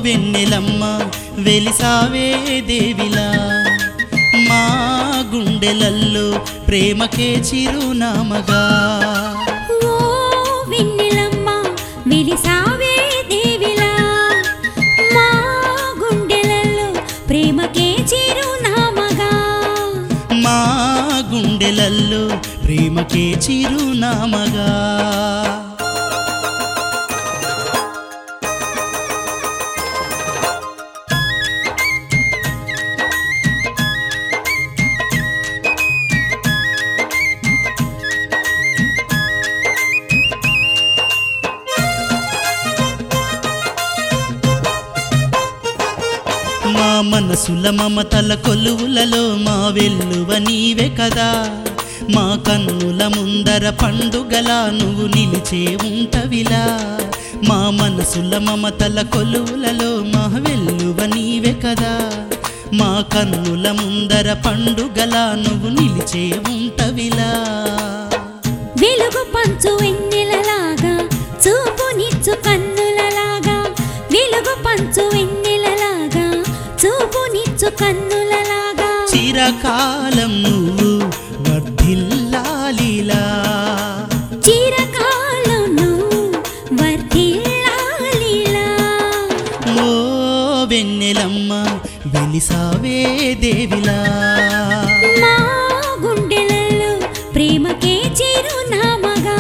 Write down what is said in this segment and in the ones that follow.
వెన్నెలమ్మ వెలిసావే దేవిలా మా గుండెలల్లో ప్రేమకే చిరునామగా ఓ వెన్నెలమ్మ వెలిసావే దేవిలా మా గుండెలలో ప్రేమకే చిరునామగా మా గుండెలల్లో ప్రేమకే చిరునామగా మా మనసుల మమతల కొలువులలో మా వెల్లువ నీవే కదా మా కన్నుల ముందర పండుగలా నువ్వు నిలిచే ఉంటవిలా మా మనసుల మమతల కొలువులలో మా వెల్లువ నీవే కదా మా కన్నుల ముందర పండుగలా నువ్వు నిలిచే ఉంటవిలా వెలుగు పంచు వెన్నెలలాగా చూపునిచ్చు కన్నులలాగా వెలుగు పంచు వెన్నెలలాగా చూపునిచ్చు కన్నులలాగా చిరకాలం నువ్వు వర్ధిల్లాలిలా చిరకాలం నువ్వు వర్ధిల్లాలిలా ఓ వెన్నెలమ్మ వెలిసావే దేవిలా మా గుండెలలో ప్రేమకే చిరునామగా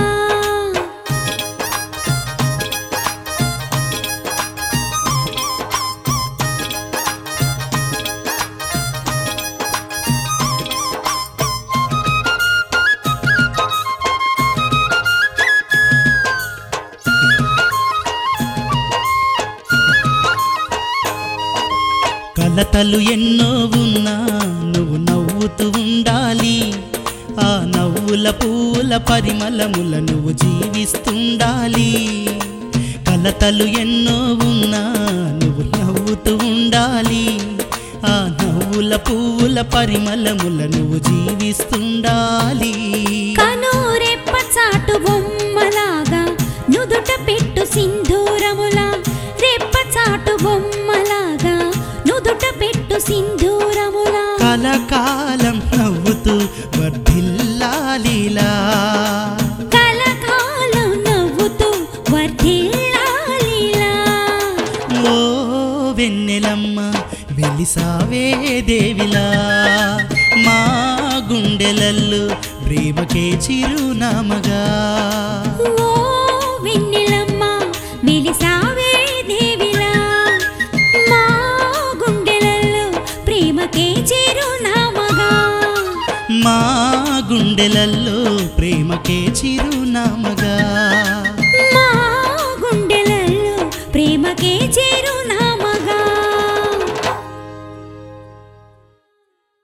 కలతలు ఎన్నో ఉన్నా నువ్వు నవ్వుతూ ఉండాలి ఆ నవ్వుల పూల పరిమళముల నువ్వు జీవిస్తుండాలి కలతలు ఎన్నో ఉన్నా నువ్వు నవ్వుతూ ఉండాలి ఆ నవ్వుల పువ్వుల పరిమళముల నువ్వు జీవిస్తుండాలి కనూరెప్ప చాటు బొమ్మలాగా నుదుట పెట్టు సింధూరములా రెప్ప చాటు బొమ్మలాగా నుదుట పెట్టు సింధూరములా కలకాలం నవ్వుతూ వర్ధిల్లాలిలా కలకాలం నవ్వుతూ వర్ధిల్లాలిలా ఓ వెన్నెలమ్మ వెలిసావే దేవిలా మా గుండెలల్లో ప్రేమకే చిరునామగా ఓ వెన్నెలమ్మ వెలిసావే దేవిలా మా గుండెలలో ప్రేమకే చిరునామగా మా గుండెలల్లో ప్రేమకే చిరునామగా